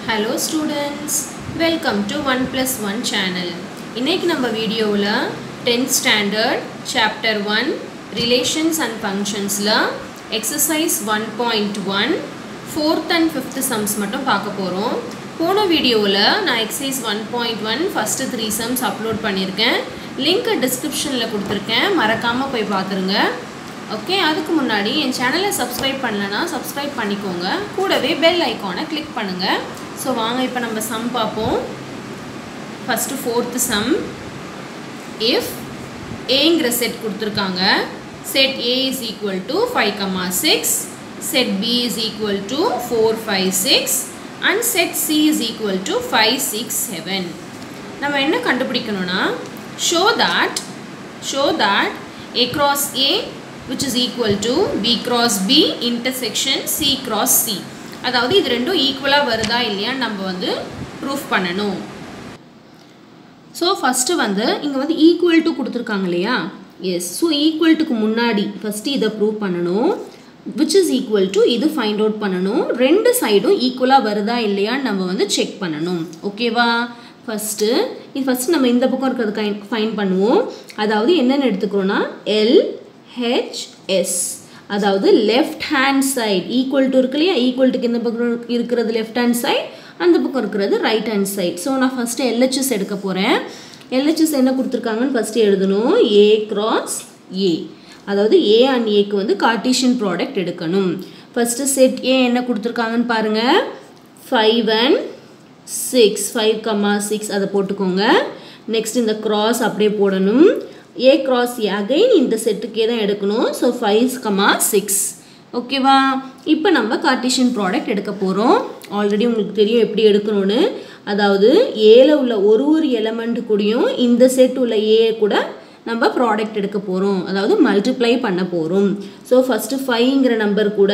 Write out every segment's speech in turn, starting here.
hello students welcome to one plus one channel இன்னைக்கு நம்ம வீடியோவில் tenth standard chapter one relations and ஃபங்க்ஷன்ஸில் exercise one point one fourth and fifth sums மட்டும் பார்க்க போகிறோம் போன வீடியோவில் நான் exercise one point one first three sums upload பண்ணியிருக்கேன் லிங்க் டிஸ்கிரிப்ஷனில் கொடுத்துருக்கேன் மறக்காமல் போய் பார்த்துருங்க ஓகே அதுக்கு முன்னாடி என் சேனலை சப்ஸ்கிரைப் பண்ணலனா சப்ஸ்கிரைப் பண்ணிக்கோங்க கூடவே பெல் ஐக்கானை கிளிக் பண்ணுங்கள் ஸோ வாங்க இப்போ நம்ம சம் பார்ப்போம் ஃபஸ்ட்டு ஃபோர்த்து சம் இஃப் ஏங்கிற செட் கொடுத்துருக்காங்க set A is equal to five comma six set B is equal to four five six and set C is equal to five six seven நம்ம என்ன கண்டுபிடிக்கணும்னா show that show that A cross A which is equal to b cross b intersection c cross c அதாவது இது ரெண்டும் ஈக்குவலாக வருதா இல்லையான்னு நம்ம வந்து ப்ரூஃப் பண்ணணும் ஸோ ஃபஸ்ட்டு வந்து இங்கே வந்து ஈக்குவல் டு கொடுத்துருக்காங்க இல்லையா எஸ் ஸோ ஈக்குவல் டுக்கு முன்னாடி ஃபஸ்ட்டு இதை ப்ரூவ் பண்ணணும் விச் இஸ் ஈக்குவல் டு இது ஃபைண்ட் அவுட் பண்ணணும் ரெண்டு சைடும் ஈக்குவலாக வருதா இல்லையான்னு நம்ம வந்து செக் பண்ணணும் ஓகேவா ஃபஸ்ட்டு இது ஃபஸ்ட்டு நம்ம இந்த பக்கம் இருக்கிறது கை ஃபைன் பண்ணுவோம் அதாவது என்னென்னு எடுத்துக்கிறோன்னா எல் ஹெச்எஸ் அதாவது left hand side equal to இருக்கு இல்லையா ஈக்குவல் டுக்கு இந்த பக்கம் இருக்கிறது லெஃப்ட் ஹேண்ட் சைட் அந்த பக்கம் இருக்கிறது ரைட் ஹேண்ட் சைட் ஸோ நான் ஃபஸ்ட்டு எல்ஹெச்எஸ் எடுக்க போகிறேன் எல்ஹெச்எஸ் என்ன கொடுத்துருக்காங்கன்னு ஃபஸ்ட்டு எழுதணும் ஏ கிராஸ் ஏ அதாவது ஏ அண்ட் ஏக்கு வந்து கார்டீஷியன் ப்ராடக்ட் எடுக்கணும் ஃபஸ்ட்டு செட் ஏ என்ன கொடுத்துருக்காங்கன்னு பாருங்கள் five and six five comma six அதை போட்டுக்கோங்க நெக்ஸ்ட் இந்த கிராஸ் அப்படியே போடணும் ஏ கிராஸ் ஏ அகைன் இந்த செட்டுக்கே தான் எடுக்கணும் ஸோ ஃபைவ் கமா சிக்ஸ் ஓகேவா இப்போ நம்ம கார்டிஷியன் ப்ராடக்ட் எடுக்க போகிறோம் ஆல்ரெடி உங்களுக்கு தெரியும் எப்படி எடுக்கணும்னு அதாவது ஏல உள்ள ஒரு ஒரு எலமெண்ட் கூடயும் இந்த செட் உள்ள ஏ கூட நம்ம ப்ராடக்ட் எடுக்க போகிறோம் அதாவது மல்டிப்ளை பண்ண போகிறோம் ஸோ ஃபஸ்ட்டு ஃபைவ்ங்கிற நம்பர் கூட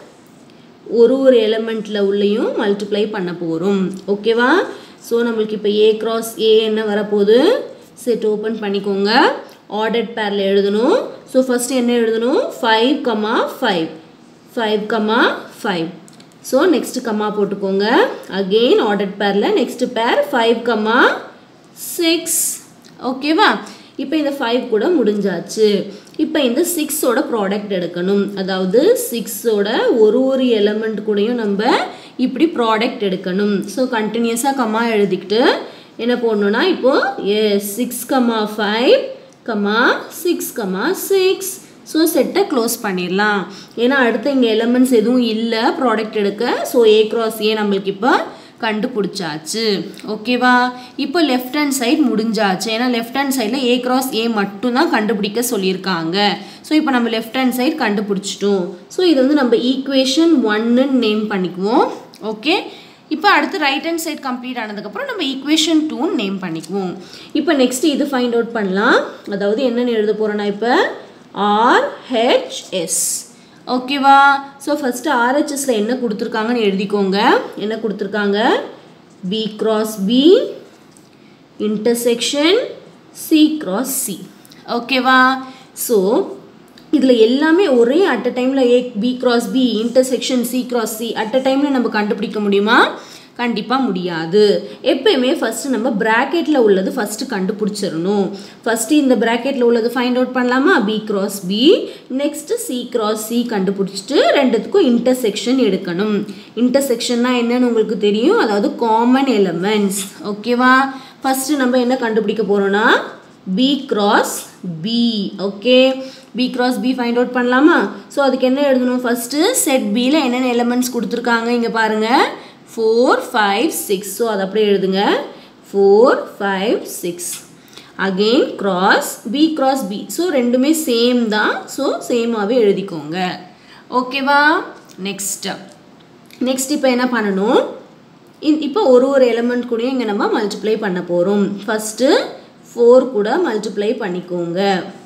ஒரு ஒரு எலமெண்ட்டில் உள்ளேயும் மல்டிப்ளை பண்ண போகிறோம் ஓகேவா ஸோ நம்மளுக்கு இப்போ ஏ கிராஸ் ஏ என்ன வரப்போகுது செட் ஓப்பன் பண்ணிக்கோங்க ஆர்டர்ட் பேரில் எழுதணும் ஸோ ஃபஸ்ட்டு என்ன எழுதணும் five comma five five comma five so next comma போட்டுக்கோங்க அகெயின் ஆர்டர்ட் பேரில் next pair five comma six ஓகேவா இப்போ இந்த ஃபைவ் கூட முடிஞ்சாச்சு இப்போ இந்த சிக்ஸோட ப்ராடக்ட் எடுக்கணும் அதாவது சிக்ஸோட ஒரு ஒரு எலமெண்ட் கூடயும் நம்ம இப்படி ப்ராடக்ட் எடுக்கணும் ஸோ கண்டினியூஸாக கம்மா எழுதிக்கிட்டு என்ன போடணுன்னா இப்போது A six comma five comma six comma six so செட்டை க்ளோஸ் பண்ணிடலாம் ஏன்னா அடுத்து இங்கே எலமெண்ட்ஸ் எதுவும் இல்லை ப்ராடக்ட் எடுக்க ஸோ ஏ க்ராஸ் ஏ நம்மளுக்கு இப்போ கண்டுபிடிச்சாச்சு ஓகேவா இப்போ லெஃப்ட் ஹேண்ட் சைட் முடிஞ்சாச்சு ஏன்னா லெஃப்ட் ஹேண்ட் சைடில் ஏ கிராஸ் ஏ மட்டும்தான் கண்டுபிடிக்க சொல்லியிருக்காங்க ஸோ இப்போ நம்ம லெஃப்ட் ஹேண்ட் சைட் கண்டுபிடிச்சிட்டோம் ஸோ இது வந்து நம்ம ஈக்குவேஷன் ஒன்னு நேம் பண்ணிக்குவோம் ஓகே இப்போ அடுத்து ரைட் ஹேண்ட் சைட் கம்ப்ளீட் ஆனதுக்கப்புறம் நம்ம ஈக்குவேஷன் டூன்னு நேம் பண்ணிக்குவோம் இப்போ நெக்ஸ்ட் இது ஃபைண்ட் அவுட் பண்ணலாம் அதாவது என்னென்னு எழுத போகிறேன்னா இப்போ ஆர்ஹெச்எஸ் ஓகேவா ஸோ ஃபஸ்ட்டு ஆர்ஹெச்எஸில் என்ன கொடுத்துருக்காங்கன்னு எழுதிக்கோங்க என்ன கொடுத்துருக்காங்க B cross B intersection C cross C ஓகேவா ஸோ இதில் எல்லாமே ஒரே அட் அ டைமில் A B cross B intersection C cross C at a டைமில் நம்ம கண்டுபிடிக்க முடியுமா கண்டிப்பாக முடியாது எப்பயுமே ஃபஸ்ட்டு நம்ம ப்ராக்கெட்டில் உள்ளது ஃபஸ்ட்டு கண்டுபிடிச்சிடணும் ஃபஸ்ட்டு இந்த ப்ராக்கெட்டில் உள்ளது ஃபைண்ட் அவுட் பண்ணலாமா B cross B next C cross C கண்டுபிடிச்சிட்டு ரெண்டுத்துக்கும் இன்டர்செக்ஷன் எடுக்கணும் இன்டர்செக்ஷன்னா என்னன்னு உங்களுக்கு தெரியும் அதாவது காமன் எலமெண்ட்ஸ் ஓகேவா ஃபஸ்ட்டு நம்ம என்ன கண்டுபிடிக்க போகிறோன்னா B cross B okay B cross B find out பண்ணலாமா ஸோ அதுக்கு என்ன எழுதணும் ஃபஸ்ட்டு செட் பியில் என்னென்ன எலமெண்ட்ஸ் கொடுத்துருக்காங்க இங்கே பாருங்கள் ஃபோர் ஃபைவ் சிக்ஸ் ஸோ அதை அப்படியே எழுதுங்க four five six again cross B cross B so ரெண்டுமே சேம் தான் ஸோ சேமாகவே எழுதிக்கோங்க ஓகேவா நெக்ஸ்ட் நெக்ஸ்ட் இப்போ என்ன பண்ணணும் இப்போ ஒரு ஒரு எலமெண்ட் கூடயும் இங்கே நம்ம மல்டிப்ளை பண்ண போகிறோம் ஃபஸ்ட்டு ஃபோர் கூட மல்டிப்ளை பண்ணிக்கோங்க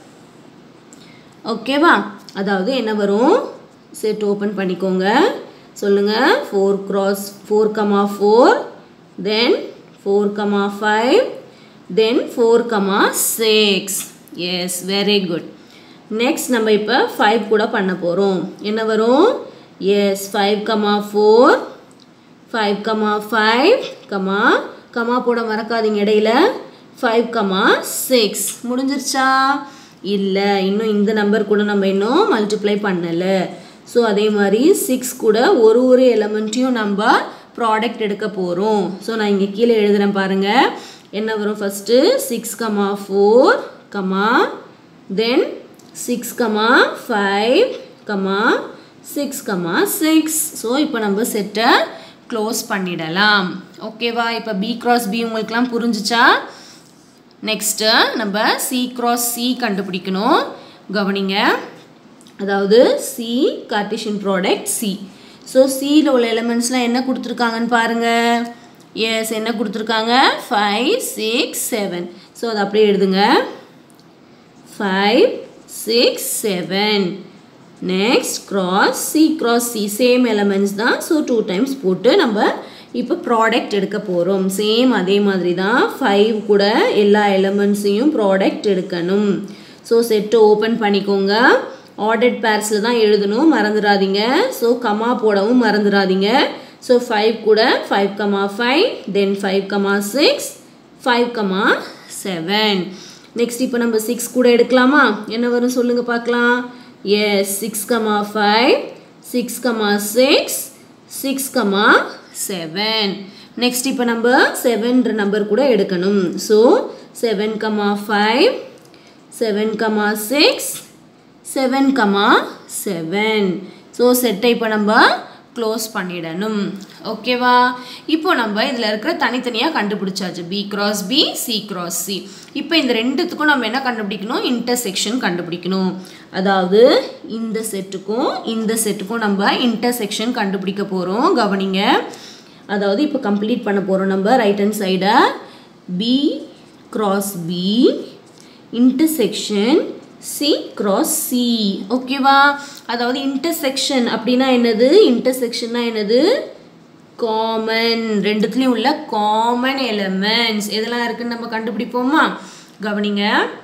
ஓகேவா அதாவது என்ன வரும் செட் ஓப்பன் பண்ணிக்கோங்க சொல்லுங்கள் four cross four comma four then four comma five then four comma six yes very good next நம்ம இப்போ ஃபைவ் கூட பண்ண போகிறோம் என்ன வரும் yes five comma four five comma five comma comma போட மறக்காதீங்க இடையில ஃபைவ் கமா சிக்ஸ் முடிஞ்சிருச்சா இல்லை இன்னும் இந்த நம்பர் கூட நம்ம இன்னும் மல்டிப்ளை பண்ணலை ஸோ அதே மாதிரி சிக்ஸ் கூட ஒரு ஒரு எலமெண்ட்டையும் நம்ம ப்ராடக்ட் எடுக்க போகிறோம் ஸோ நான் இங்கே கீழே எழுதுகிறேன் பாருங்கள் என்ன வரும் first six comma four comma then six comma five comma six comma six so இப்போ நம்ம செட்டை க்ளோஸ் பண்ணிடலாம் ஓகேவா இப்போ பி கிராஸ் பி உங்களுக்குலாம் புரிஞ்சிச்சா நெக்ஸ்ட்டு நம்ம சி கிராஸ் சி கண்டுபிடிக்கணும் கவனிங்க அதாவது C Cartesian product C so சியில் உள்ள எலிமெண்ட்ஸ்லாம் என்ன கொடுத்துருக்காங்கன்னு பாருங்கள் எஸ் என்ன கொடுத்துருக்காங்க ஃபைவ் சிக்ஸ் செவன் ஸோ அதை அப்படியே எழுதுங்க five six seven next cross C cross C same elements தான் ஸோ டூ டைம்ஸ் போட்டு நம்ம இப்போ ப்ராடக்ட் எடுக்க போகிறோம் சேம் அதே மாதிரி தான் ஃபைவ் கூட எல்லா எலமெண்ட்ஸையும் ப்ராடக்ட் எடுக்கணும் ஸோ செட்டு ஓப்பன் பண்ணிக்கோங்க ஆர்டர்ட் பேர்ஸில் தான் எழுதணும் மறந்துடாதீங்க ஸோ கமா போடவும் மறந்துடாதீங்க ஸோ ஃபைவ் கூட five comma five then five comma six five comma seven next இப்போ நம்ம சிக்ஸ் கூட எடுக்கலாமா என்ன வரும் சொல்லுங்கள் பார்க்கலாம் yes six comma five six comma six six comma seven next இப்போ நம்ம செவன்ற நம்பர் கூட எடுக்கணும் so seven comma five seven comma six seven comma seven so செட்டை இப்போ நம்ம க்ளோஸ் பண்ணிடணும் ஓகேவா இப்போ நம்ம இதில் இருக்கிற தனித்தனியாக கண்டுபிடிச்சாச்சு B cross B C cross C இப்போ இந்த ரெண்டுத்துக்கும் நம்ம என்ன கண்டுபிடிக்கணும் இன்டர்செக்ஷன் கண்டுபிடிக்கணும் அதாவது இந்த செட்டுக்கும் இந்த செட்டுக்கும் நம்ம இன்டர்செக்ஷன் கண்டுபிடிக்க போகிறோம் கவனிங்க அதாவது இப்போ கம்ப்ளீட் பண்ண போகிறோம் நம்ம ரைட் ஹேண்ட் சைடை B cross B intersection C cross C ஓகேவா அதாவது இன்டர்செக்ஷன் அப்படின்னா என்னது இன்டர்செக்ஷன்னா என்னது காமன் ரெண்டுத்துலேயும் உள்ள காமன் எலமெண்ட்ஸ் எதெல்லாம் இருக்குன்னு நம்ம கண்டுபிடிப்போமா கவனிங்க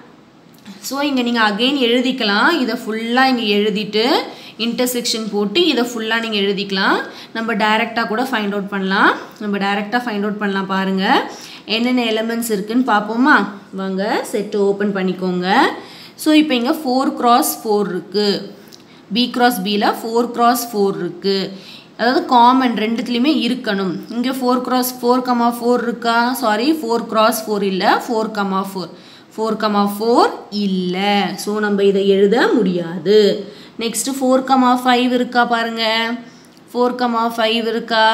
ஸோ இங்கே நீங்கள் அகெயின் எழுதிக்கலாம் இதை ஃபுல்லாக இங்கே எழுதிட்டு இன்டர்செக்ஷன் போட்டு இதை ஃபுல்லாக நீங்கள் எழுதிக்கலாம் நம்ம டைரெக்டாக கூட ஃபைண்ட் அவுட் பண்ணலாம் நம்ம டைரெக்டாக ஃபைண்ட் அவுட் பண்ணலாம் பாருங்கள் என்னென்ன எலமெண்ட்ஸ் இருக்குன்னு பார்ப்போமா வாங்க செட்டு ஓப்பன் பண்ணிக்கோங்க ஸோ இப்போ இங்கே ஃபோர் க்ராஸ் ஃபோர் இருக்குது பி க்ராஸ் பியில் ஃபோர் க்ராஸ் ஃபோர் இருக்குது அதாவது காமன் ரெண்டுத்துலேயுமே இருக்கணும் இங்கே four cross four comma four இருக்கா சாரி ஃபோர் க்ராஸ் ஃபோர் இல்லை four comma four four comma four இல்லை ஸோ நம்ம இதை எழுத முடியாது நெக்ஸ்ட்டு ஃபோர் கமா ஃபைவ் இருக்கா பாருங்கள் ஃபோர் கமா ஃபைவ் இருக்கா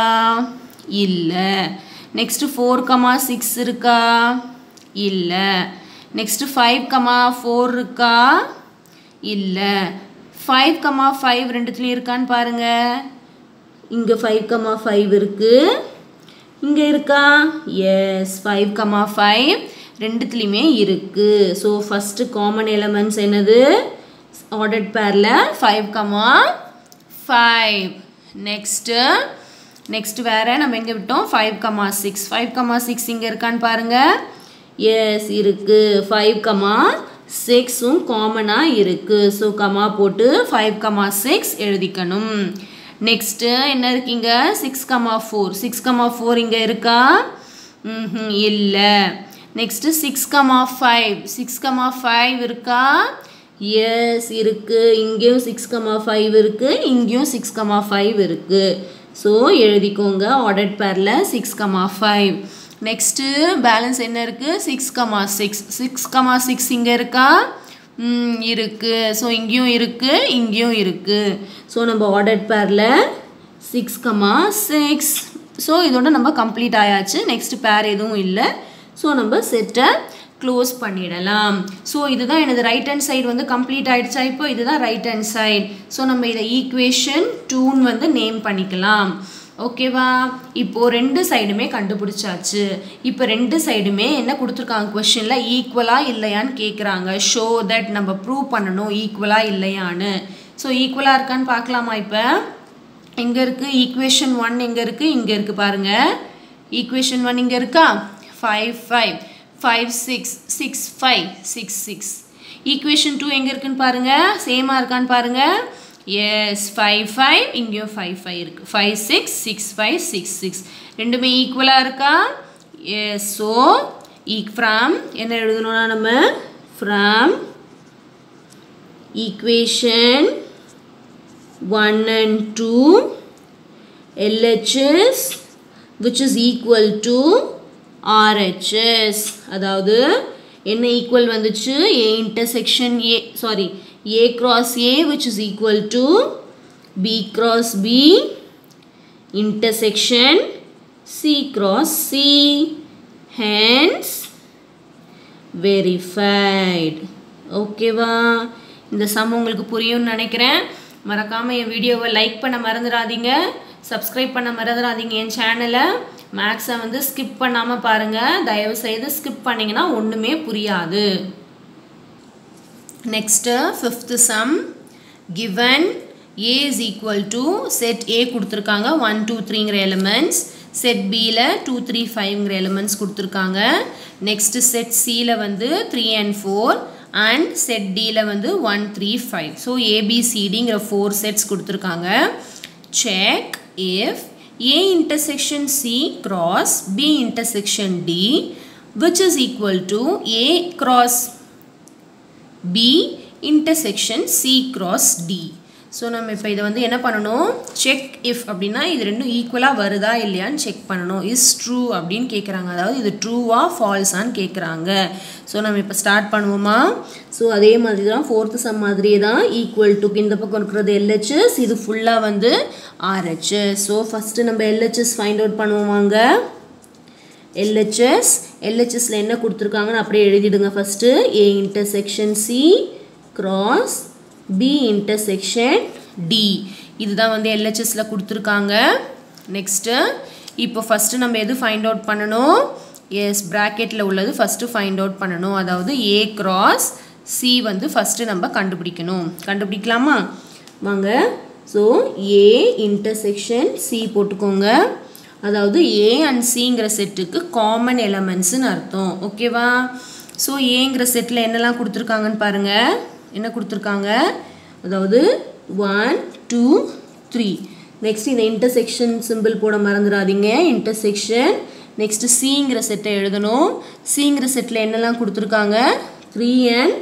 இல்லை நெக்ஸ்ட்டு ஃபோர் கமா சிக்ஸ் இருக்கா இல்லை நெக்ஸ்ட்டு ஃபைவ் கமா ஃபோர் இருக்கா இல்லை ஃபைவ் கமா ஃபைவ் ரெண்டுத்துலேயும் இருக்கான்னு பாருங்கள் இங்கே ஃபைவ் கமா ஃபைவ் இருக்குது இங்கே இருக்கா எஸ் ஃபைவ் கமா ஃபைவ் ரெண்டுத்துலேயுமே இருக்குது ஸோ ஃபஸ்ட்டு காமன் எலமெண்ட்ஸ் என்னது ஆர்டர்ட் பேரில் five comma five next next வேறு நம்ம எங்கே விட்டோம் five comma six five comma six இங்கே இருக்கான்னு பாருங்கள் எஸ் இருக்குது ஃபைவ் கமா சிக்ஸும் காமனாக இருக்குது ஸோ கமா போட்டு ஃபைவ் கமா சிக்ஸ் எழுதிக்கணும் நெக்ஸ்ட்டு என்ன இருக்கீங்க six comma four six comma four இங்கே இருக்கா ம் இல்லை next six comma five six comma five இருக்கா எஸ் இருக்குது இங்கேயும் சிக்ஸ் கமா ஃபைவ் இருக்குது இங்கேயும் சிக்ஸ் கமா ஃபைவ் இருக்குது ஸோ எழுதிக்கோங்க ஆர்டர்ட் பேரில் six comma five next balance என்ன இருக்குது six comma six six comma six இங்கே இருக்கா ம் இருக்குது ஸோ இங்கேயும் இருக்குது இங்கேயும் இருக்குது ஸோ நம்ம ஆர்டர்ட் பேரில் சிக்ஸ் கமா சிக்ஸ் ஸோ இதோட நம்ம கம்ப்ளீட் ஆயாச்சு நெக்ஸ்ட் பேர் எதுவும் இல்லை ஸோ நம்ம செட்டை க்ளோஸ் பண்ணிடலாம் ஸோ இதுதான் எனது ரைட் ஹேண்ட் சைடு வந்து கம்ப்ளீட் ஆகிடுச்சா இப்போ இதுதான் ரைட் ஹேண்ட் சைடு ஸோ நம்ம இதை ஈக்குவேஷன் டூன்னு வந்து நேம் பண்ணிக்கலாம் ஓகேவா இப்போது ரெண்டு சைடுமே கண்டுபிடிச்சாச்சு இப்போ ரெண்டு சைடுமே என்ன கொடுத்துருக்காங்க கொஷனில் ஈக்குவலாக இல்லையான்னு கேட்குறாங்க ஷோ தட் நம்ம ப்ரூவ் பண்ணணும் ஈக்குவலாக இல்லையான்னு ஸோ ஈக்குவலாக இருக்கான்னு பார்க்கலாமா இப்போ எங்கே இருக்குது ஈக்குவேஷன் ஒன் எங்கே இருக்குது இங்கே இருக்குது பாருங்கள் ஈக்குவேஷன் ஒன் இங்கே இருக்கா five five five six six five six six equation two எங்கே இருக்குன்னு பாருங்கள் சேமாக இருக்கான்னு பாருங்கள் எஸ் ஃபைவ் ஃபைவ் இங்கேயும் ஃபைவ் ஃபைவ் இருக்குது five six six five six six ரெண்டுமே ஈக்குவலாக இருக்கா எஸ் ஸோ ஈக் ஃப்ரம் என்ன எழுதணும்னா நம்ம from equation one and two LHS which is equal to RHS அதாவது என்ன ஈக்குவல் வந்துச்சு A intersection A sorry A cross A which is equal to B cross B intersection C cross C hence verified ஓகேவா இந்த sum உங்களுக்கு புரியும்னு நினைக்கிறேன் மறக்காமல் என் வீடியோவை லைக் பண்ண மறந்துடாதீங்க சப்ஸ்கிரைப் பண்ண மறந்துடாதீங்க என் சேனலை மேக்ஸை வந்து ஸ்கிப் பண்ணாமல் பாருங்கள் தயவு செய்து ஸ்கிப் பண்ணிங்கன்னா ஒன்றுமே புரியாது next fifth sum given A is equal to set A கொடுத்துருக்காங்க ஒன் டூ த்ரீங்கிற எலிமெண்ட்ஸ் செட் பியில் டூ த்ரீ ஃபைவ்ங்கிற எலிமெண்ட்ஸ் கொடுத்துருக்காங்க நெக்ஸ்ட்டு செட் சியில் வந்து three and four and set டியில் வந்து ஒன் த்ரீ ஃபைவ் ஸோ ஏபிசிடிங்கிற ஃபோர் செட்ஸ் கொடுத்துருக்காங்க check if A intersection C cross B intersection D which is equal to A cross B intersection C cross D so நம்ம இப்போ இதை வந்து என்ன பண்ணணும் செக் இஃப் அப்படின்னா இது ரெண்டும் ஈக்குவலாக வருதா இல்லையான்னு செக் பண்ணணும் இஸ் ட்ரூ அப்படின்னு கேட்குறாங்க அதாவது இது ட்ரூவா ஃபால்ஸான்னு கேட்குறாங்க ஸோ நம்ம இப்போ ஸ்டார்ட் பண்ணுவோமா ஸோ அதே மாதிரி தான் ஃபோர்த்து சம் மாதிரியே தான் ஈக்குவல் டு இந்த பக்கம் இருக்கிறது எல்ஹெச்எஸ் இது ஃபுல்லாக வந்து ஆர்ஹெச்எஸ் ஸோ ஃபஸ்ட்டு நம்ம எல்ஹெச்எஸ் ஃபைண்ட் அவுட் பண்ணுவோமாங்க எல்ஹெச்எஸ் எல்ஹெச்எஸில் என்ன கொடுத்துருக்காங்கன்னு அப்படியே எழுதிடுங்க first A intersection C cross B intersection D இதுதான் வந்து எல்ஹெச்எஸில் கொடுத்துருக்காங்க நெக்ஸ்ட்டு இப்போ ஃபஸ்ட்டு நம்ம எது ஃபைண்ட் அவுட் பண்ணணும் எஸ் ப்ராக்கெட்டில் உள்ளது ஃபஸ்ட்டு ஃபைண்ட் அவுட் பண்ணணும் அதாவது ஏ கிராஸ் சி வந்து ஃபஸ்ட்டு நம்ம கண்டுபிடிக்கணும் கண்டுபிடிக்கலாமா வாங்க ஸோ ஏ இன்டர்செக்ஷன் சி போட்டுக்கோங்க அதாவது ஏ அண்ட் சிங்கிற செட்டுக்கு காமன் எலமெண்ட்ஸ்னு அர்த்தம் ஓகேவா ஸோ ஏங்கிற செட்டில் என்னெல்லாம் கொடுத்துருக்காங்கன்னு பாருங்கள் என்ன கொடுத்துருக்காங்க அதாவது ஒன் டூ த்ரீ நெக்ஸ்ட் இந்த இன்டர்செக்ஷன் சிம்பிள் போட மறந்துடாதீங்க இன்டர்செக்ஷன் நெக்ஸ்ட் சிங்கிற செட்டை எழுதணும் சிங்கிற செட்டில் என்னெல்லாம் கொடுத்துருக்காங்க த்ரீ அண்ட்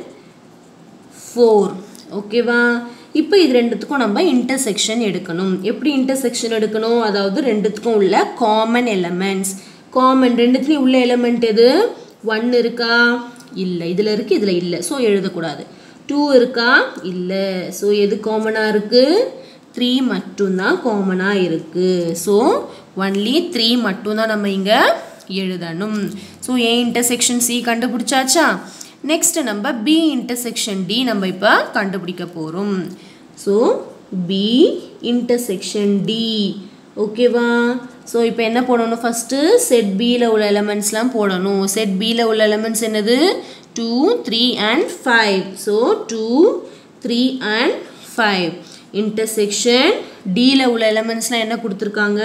ஃபோர் ஓகேவா இப்போ இது ரெண்டுத்துக்கும் நம்ம இன்டர்செக்ஷன் எடுக்கணும் எப்படி இன்டர்செக்ஷன் எடுக்கணும் அதாவது ரெண்டுத்துக்கும் உள்ள காமன் எலமெண்ட்ஸ் காமன் ரெண்டுத்துலேயும் உள்ள எலமெண்ட் எது ஒன் இருக்கா இல்லை இதில் இருக்குது இதில் இல்லை ஸோ எழுதக்கூடாது டூ இருக்கா இல்லை ஸோ எது காமனாக இருக்குது த்ரீ மட்டும்தான் காமனாக இருக்குது ஸோ ஒன்லி த்ரீ மட்டும்தான் நம்ம இங்கே எழுதணும் ஸோ ஏ இன்டர்செக்ஷன் சி கண்டுபிடிச்சாச்சா நெக்ஸ்ட் நம்ம பி இன்டர்செக்ஷன் டி நம்ம இப்போ கண்டுபிடிக்க போகிறோம் ஸோ பி இன்டர்செக்ஷன் டி ஓகேவா ஸோ இப்போ என்ன போடணும் ஃபஸ்ட்டு செட் பியில் உள்ள எலமெண்ட்ஸ்லாம் போடணும் செட் பியில் உள்ள எலமெண்ட்ஸ் என்னது two three and five so two three and five intersection டியில் உள்ள எலமெண்ட்ஸ்லாம் என்ன கொடுத்துருக்காங்க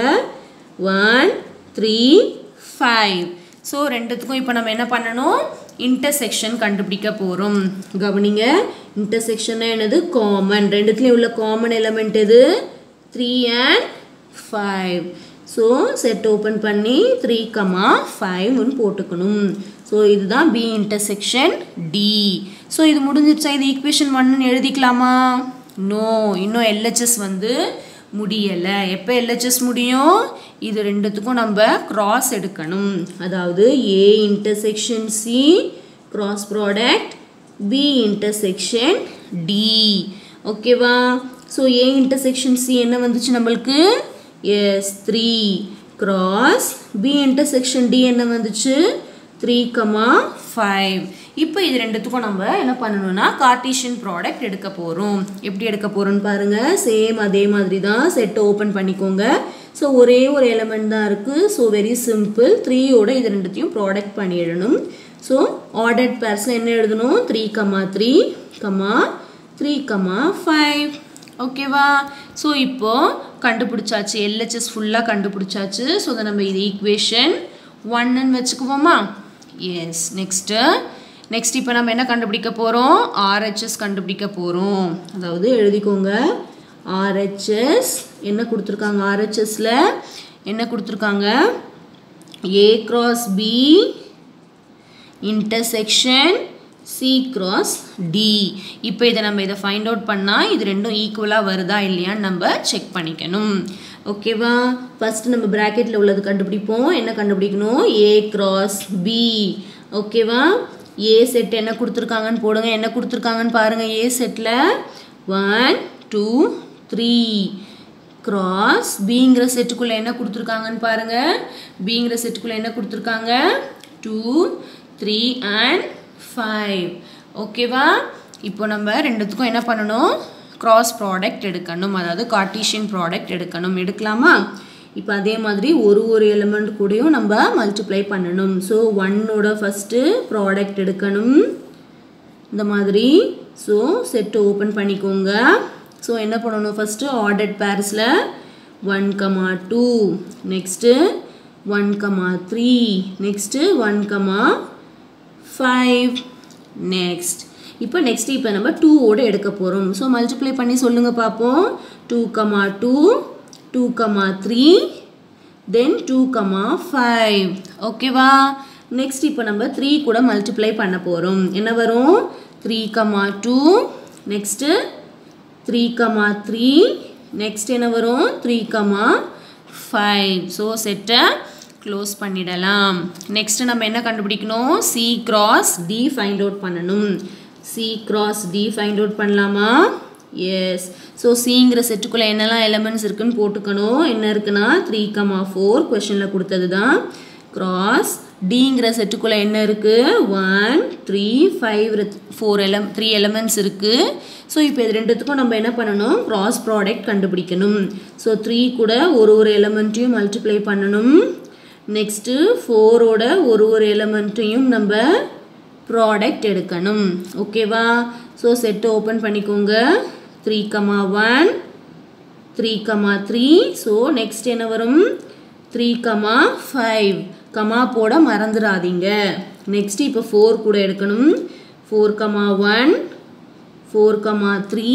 ஒன் த்ரீ ஃபைவ் ஸோ ரெண்டுத்துக்கும் இப்போ நம்ம என்ன பண்ணணும் இன்டர்செக்ஷன் கண்டுபிடிக்க போகிறோம் கவனிங்க இன்டர்செக்ஷன்னா என்னது காமன் ரெண்டுத்துலேயும் உள்ள காமன் எலமெண்ட் எது three and five so set open பண்ணி த்ரீ கமா ஃபைவ்னு போட்டுக்கணும் ஸோ இதுதான் பி இன்டர்செக்ஷன் டி ஸோ இது முடிஞ்சிருச்சா இது ஈக்குவேஷன் ஒன்னு எழுதிக்கலாமா நோ இன்னும் எல்ஹெச்எஸ் வந்து முடியலை எப்போ எல்ஹெச்எஸ் முடியும் இது ரெண்டுத்துக்கும் நம்ம கிராஸ் எடுக்கணும் அதாவது A intersection C cross product B intersection D ஓகேவா ஸோ ஏ இன்டர்செக்ஷன் சி என்ன வந்துச்சு நம்மளுக்கு yes three cross B intersection D என்ன வந்துச்சு த்ரீ கமா ஃபைவ் இப்போ இது ரெண்டுத்துக்கும் நம்ம என்ன பண்ணணும்னா கார்டீஷியன் ப்ராடக்ட் எடுக்க போகிறோம் எப்படி எடுக்க போகிறோம்னு பாருங்கள் சேம் அதே மாதிரி தான் செட்டை ஓப்பன் பண்ணிக்கோங்க ஸோ ஒரே ஒரு எலமெண்ட் தான் இருக்குது ஸோ வெரி சிம்பிள் த்ரீயோட இது ரெண்டுத்தையும் ப்ராடக்ட் பண்ணிடணும் ஸோ ஆர்டர்ட் பேர்ஸில் என்ன எழுதணும் three comma three comma three comma five ஓகேவா ஸோ இப்போது கண்டுபிடிச்சாச்சு எல்ஹெச்எஸ் ஃபுல்லாக கண்டுபிடிச்சாச்சு ஸோ அதை நம்ம இது ஈக்குவேஷன் ஒன்னுன்னு வச்சுக்குவோமா எஸ் நெக்ஸ்ட்டு நெக்ஸ்ட் இப்போ நம்ம என்ன கண்டுபிடிக்க போகிறோம் ஆர்ஹெச்எஸ் கண்டுபிடிக்க போகிறோம் அதாவது எழுதிக்கோங்க ஆர்ஹெச்எஸ் என்ன கொடுத்துருக்காங்க ஆர்ஹெச்எஸில் என்ன கொடுத்துருக்காங்க A cross B intersection C cross D இப்போ இதை நம்ம இதை ஃபைண்ட் அவுட் பண்ணால் இது ரெண்டும் ஈக்குவலாக வருதா இல்லையான்னு நம்ம செக் பண்ணிக்கணும் ஓகேவா ஃபஸ்ட்டு நம்ம ப்ராக்கெட்டில் உள்ளது கண்டுபிடிப்போம் என்ன கண்டுபிடிக்கணும் ஏ கிராஸ் பி ஓகேவா ஏ செட் என்ன கொடுத்துருக்காங்கன்னு போடுங்க என்ன கொடுத்துருக்காங்கன்னு பாருங்கள் ஏ செட்டில் ஒன் டூ த்ரீ கிராஸ் பிங்கிற செட்டுக்குள்ளே என்ன கொடுத்துருக்காங்கன்னு பாருங்கள் பிங்கிற செட்டுக்குள்ளே என்ன கொடுத்துருக்காங்க டூ த்ரீ அண்ட் ஃபைவ் ஓகேவா இப்போ நம்ம ரெண்டுத்துக்கும் என்ன பண்ணணும் கிராஸ் ப்ராடக்ட் எடுக்கணும் அதாவது கார்டீஷியன் ப்ராடக்ட் எடுக்கணும் எடுக்கலாமா இப்போ அதே மாதிரி ஒரு ஒரு எலிமெண்ட் கூடயும் நம்ம மல்டிப்ளை பண்ணணும் ஸோ ஒன்னோட ஃபஸ்ட்டு ப்ராடக்ட் எடுக்கணும் இந்த மாதிரி ஸோ செட்டு ஓப்பன் பண்ணிக்கோங்க ஸோ என்ன பண்ணணும் ஃபஸ்ட்டு ஆர்டர்ட் பேர்ஸில் one comma two next one comma three next one comma five next இப்போ நெக்ஸ்ட் இப்போ நம்ம டூவோடு எடுக்க போகிறோம் ஸோ மல்டிப்ளை பண்ணி சொல்லுங்கள் பார்ப்போம் two comma two two comma three then two comma five ஓகேவா நெக்ஸ்ட் இப்போ நம்ம த்ரீ கூட மல்டிப்ளை பண்ண போகிறோம் என்ன வரும் three comma two next three comma three next என்ன வரும் த்ரீ கமா ஃபைவ் ஸோ செட்டை க்ளோஸ் பண்ணிடலாம் நெக்ஸ்ட் நம்ம என்ன கண்டுபிடிக்கணும் C cross D find out பண்ணணும் C cross D find out பண்ணலாமா எஸ் ஸோ சிங்கிற செட்டுக்குள்ளே என்னெல்லாம் எலமெண்ட்ஸ் இருக்குன்னு போட்டுக்கணும் என்ன இருக்குன்னா த்ரீ கமா ஃபோர் கொஷனில் கொடுத்தது தான் கிராஸ் டிங்கிற செட்டுக்குள்ளே என்ன இருக்குது ஒன் த்ரீ ஃபைவ் ஃபோர் எலம் த்ரீ எலமெண்ட்ஸ் இருக்குது ஸோ இப்போ இது ரெண்டுத்துக்கும் நம்ம என்ன பண்ணணும் கிராஸ் ப்ராடக்ட் கண்டுபிடிக்கணும் ஸோ த்ரீ கூட ஒரு ஒரு எலமெண்ட்டையும் மல்டிப்ளை பண்ணணும் நெக்ஸ்ட்டு ஃபோரோட ஒரு ஒரு எலமெண்ட்டையும் நம்ம ப்ராடக்ட் எடுக்கணும் ஓகேவா ஸோ செட்டு ஓப்பன் பண்ணிக்கோங்க three comma one three comma three so next என்ன வரும் த்ரீ கமா ஃபைவ் கமா போட மறந்துடாதீங்க நெக்ஸ்ட் இப்போ ஃபோர் கூட எடுக்கணும் four comma one four comma three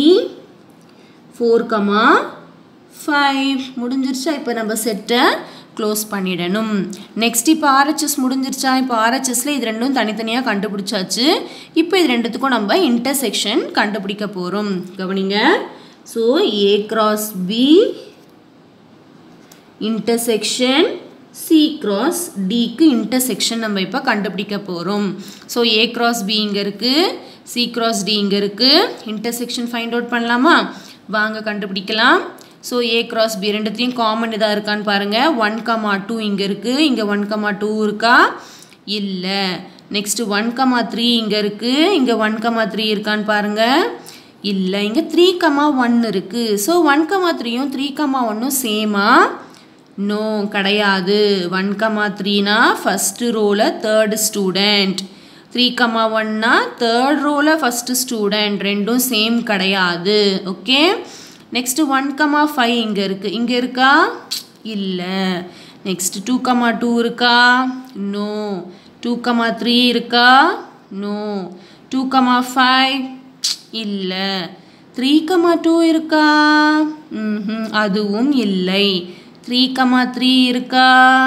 four comma five முடிஞ்சிருச்சா இப்போ நம்ம செட்டை க்ளோஸ் பண்ணிடணும் நெக்ஸ்ட் இப்போ ஆர்ஹெச்எஸ் முடிஞ்சிருச்சா இப்போ ஆர்ஹெச்எஸில் இது ரெண்டும் தனித்தனியாக கண்டுபிடிச்சாச்சு இப்போ இது ரெண்டுத்துக்கும் நம்ம இன்டர்செக்ஷன் கண்டுபிடிக்க போகிறோம் கவனிங்க so A cross B intersection C cross டிக்கு இன்டர்செக்ஷன் நம்ம இப்போ கண்டுபிடிக்க போகிறோம் ஸோ ஏ கிராஸ் பி இங்கே இருக்குது சி கிராஸ் டி இங்கே இருக்குது இன்டர்செக்ஷன் ஃபைண்ட் அவுட் பண்ணலாமா வாங்க கண்டுபிடிக்கலாம் ஸோ ஏ கிராஸ் பி ரெண்டுத்தையும் காமன் இதாக இருக்கான்னு பாருங்கள் ஒன் கமா டூ இங்கே இருக்குது இங்கே ஒன் கமா டூ இருக்கா இல்லை நெக்ஸ்ட்டு ஒன் கமா த்ரீ இங்கே இருக்குது இங்கே ஒன் கமா த்ரீ இருக்கான்னு பாருங்கள் இல்லை இங்கே த்ரீ கமா ஒன் இருக்குது ஸோ ஒன் கமா த்ரீயும் த்ரீ கமா ஒன்னும் சேமா நோ கிடையாது ஒன் கமா த்ரீனா ஃபஸ்ட்டு ரோவில் தேர்டு ஸ்டூடெண்ட் த்ரீ கமா ஒன்னா தேர்ட் ரோவில் ஃபஸ்ட்டு ஸ்டூடெண்ட் ரெண்டும் சேம் கிடையாது okay next one comma five இங்கே இருக்குது இங்கே இருக்கா இல்லை நெக்ஸ்ட் டூ கமா டூ இருக்கா நோ டூ கமா த்ரீ இருக்கா நோ டூ கமா ஃபைவ் இல்லை த்ரீ கமா டூ இருக்கா ம் அதுவும் இல்லை த்ரீ கமா த்ரீ இருக்கா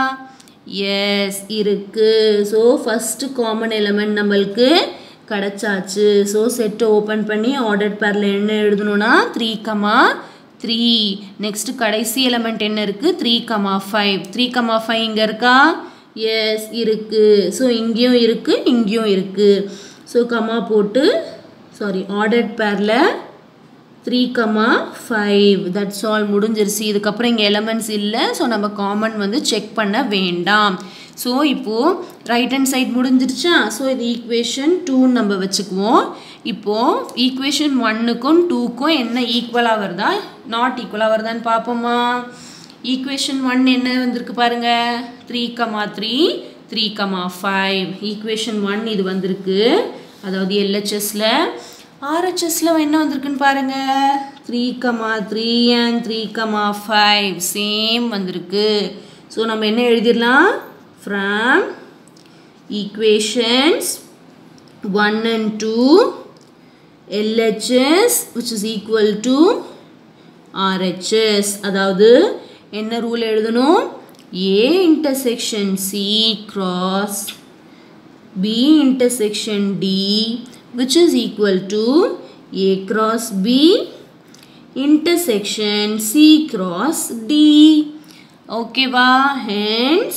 எஸ் இருக்கு ஸோ ஃபஸ்ட்டு காமன் எலமெண்ட் நம்மளுக்கு கிடச்சாச்சு ஸோ செட்டை ஓப்பன் பண்ணி ஆர்டர் பேரில் என்ன எழுதணும்னா த்ரீ கமா த்ரீ நெக்ஸ்ட்டு கடைசி எலமெண்ட் என்ன இருக்குது three comma five three comma five இங்கே இருக்கா எஸ் இருக்குது ஸோ இங்கேயும் இருக்குது இங்கேயும் இருக்குது ஸோ கமா போட்டு சாரி ஆர்டர்ட் பேரில் three comma five that's all முடிஞ்சிருச்சு இதுக்கப்புறம் இங்கே எலமெண்ட்ஸ் இல்லை ஸோ நம்ம காமன் வந்து செக் பண்ண வேண்டாம் ஸோ இப்போது ரைட் ஹேண்ட் சைட் முடிஞ்சிருச்சா ஸோ இது ஈக்குவேஷன் டூன்னு நம்ம வச்சுக்குவோம் இப்போது ஈக்குவேஷன் ஒன்னுக்கும் டூக்கும் என்ன ஈக்குவலாக வருதா நாட் ஈக்குவலாக வருதான்னு பார்ப்போமா ஈக்குவேஷன் ஒன் என்ன வந்திருக்கு பாருங்க three comma three three comma five equation one இது வந்திருக்கு அதாவது எல்ஹெச்எஸில் ஆர்ஹெச்எஸில் என்ன வந்திருக்குன்னு பாருங்க three comma three and three comma five same வந்திருக்கு ஸோ நம்ம என்ன எழுதிடலாம் from equations one and two LHS which is equal to RHS அதாவது என்ன ரூல் எழுதணும் A intersection C cross B intersection D which is equal to a cross b intersection c cross d ஓகேவா hence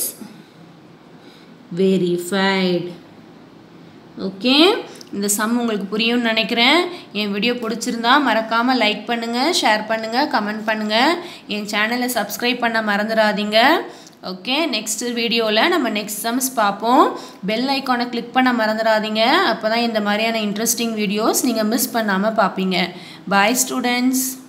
verified okay இந்த sum உங்களுக்கு புரியும்னு நினைக்கிறேன் என் video பிடிச்சிருந்தா மறக்காமல் லைக் பண்ணுங்கள் ஷேர் பண்ணுங்கள் கமெண்ட் பண்ணுங்கள் என் சேனலை சப்ஸ்கிரைப் பண்ண மறந்துடாதீங்க ஓகே நெக்ஸ்ட் வீடியோவில் நம்ம நெக்ஸ்ட் சம்ஸ் பார்ப்போம் பெல் ஐக்கானை கிளிக் பண்ண மறந்துடாதீங்க அப்போ தான் இந்த மாதிரியான இன்ட்ரெஸ்டிங் வீடியோஸ் நீங்கள் மிஸ் பண்ணாமல் பார்ப்பீங்க பாய் ஸ்டூடெண்ட்ஸ்